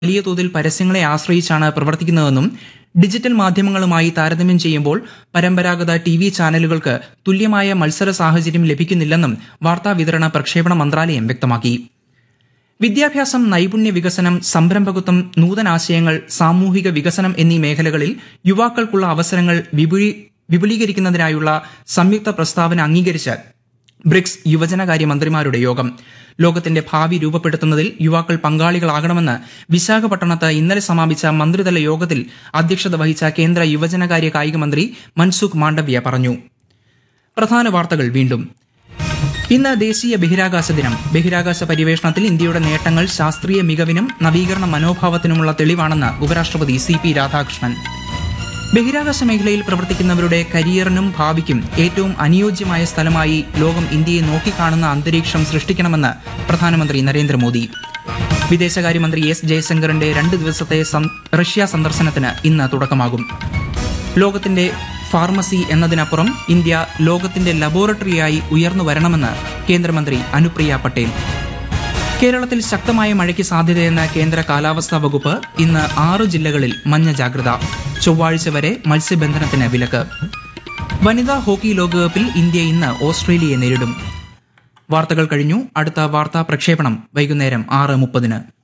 വലിയ തോതിൽ പരസ്യങ്ങളെ ആശ്രയിച്ചാണ് പ്രവർത്തിക്കുന്നതെന്നും ഡിജിറ്റൽ മാധ്യമങ്ങളുമായി താരതമ്യം ചെയ്യുമ്പോൾ പരമ്പരാഗത ടി വി ചാനലുകൾക്ക് തുല്യമായ മത്സര സാഹചര്യം ലഭിക്കുന്നില്ലെന്നും വാർത്താ വിതരണ പ്രക്ഷേപണ മന്ത്രാലയം വ്യക്തമാക്കി വിദ്യാഭ്യാസം നൈപുണ്യ വികസനം സംരംഭകത്വം നൂതനാശയങ്ങൾ സാമൂഹിക വികസനം എന്നീ മേഖലകളിൽ യുവാക്കൾക്കുള്ള അവസരങ്ങൾ വിപുലീ- വിപുലീകരിക്കുന്നതിനായുള്ള സംയുക്ത പ്രസ്താവന അംഗീകരിച്ച് ബ്രിക്സ് യുവജനകാര്യ മന്ത്രിമാരുടെ യോഗം ലോകത്തിന്റെ ഭാവി രൂപപ്പെടുത്തുന്നതിൽ യുവാക്കൾ പങ്കാളികളാകണമെന്ന് വിശാഖപട്ടണത്ത് ഇന്നലെ സമാപിച്ച മന്ത്രിതല യോഗത്തിൽ അധ്യക്ഷത വഹിച്ച കേന്ദ്ര യുവജനകാര്യ കായിക മന്ത്രി മൻസുഖ് മാണ്ഡവ്യ പറഞ്ഞു പ്രധാന വാർത്തകൾ വീണ്ടും ഇന്ന് ദേശീയ ബഹിരാകാശ ദിനം ബഹിരാകാശ പര്യവേഷണത്തിൽ ഇന്ത്യയുടെ നേട്ടങ്ങൾ ശാസ്ത്രീയ മികവിനും നവീകരണ മനോഭാവത്തിനുമുള്ള തെളിവാണെന്ന് ഉപരാഷ്ട്രപതി സി പി രാധാകൃഷ്ണൻ ബഹിരാകാശ മേഖലയിൽ പ്രവർത്തിക്കുന്നവരുടെ കരിയറിനും ഭാവിക്കും ഏറ്റവും അനുയോജ്യമായ സ്ഥലമായി ലോകം ഇന്ത്യയെ നോക്കിക്കാണുന്ന അന്തരീക്ഷം സൃഷ്ടിക്കണമെന്ന് പ്രധാനമന്ത്രി നരേന്ദ്രമോദി വിദേശകാര്യമന്ത്രി എസ് ജയശങ്കറിന്റെ രണ്ട് ദിവസത്തെ സം- റഷ്യ സന്ദർശനത്തിന് ഇന്ന് തുടക്കമാകും ലോകത്തിന്റെ ഫാർമസി എന്നതിനപ്പുറം ഇന്ത്യ ലോകത്തിന്റെ ലബോറട്ടറിയായി ഉയർന്നു വരണമെന്ന് കേന്ദ്രമന്ത്രി അനുപ്രിയ പട്ടേൽ കേരളത്തിൽ ശക്തമായ മഴയ്ക്ക് സാധ്യതയെന്ന കേന്ദ്ര കാലാവസ്ഥാ വകുപ്പ് ഇന്ന് ആറ് ജില്ലകളിൽ മഞ്ഞ ജാഗ്രത ചൊവ്വാഴ്ച വരെ മത്സ്യബന്ധനത്തിന് വിലക്ക് വനിതാ ഹോക്കി ലോകകപ്പിൽ ഇന്ത്യ ഇന്ന് ഓസ്ട്രേലിയയെ നേരിടും വാർത്തകൾ കഴിഞ്ഞു അടുത്ത വാർത്താ പ്രക്ഷേപണം വൈകുന്നേരം ആറ് മുപ്പതിന്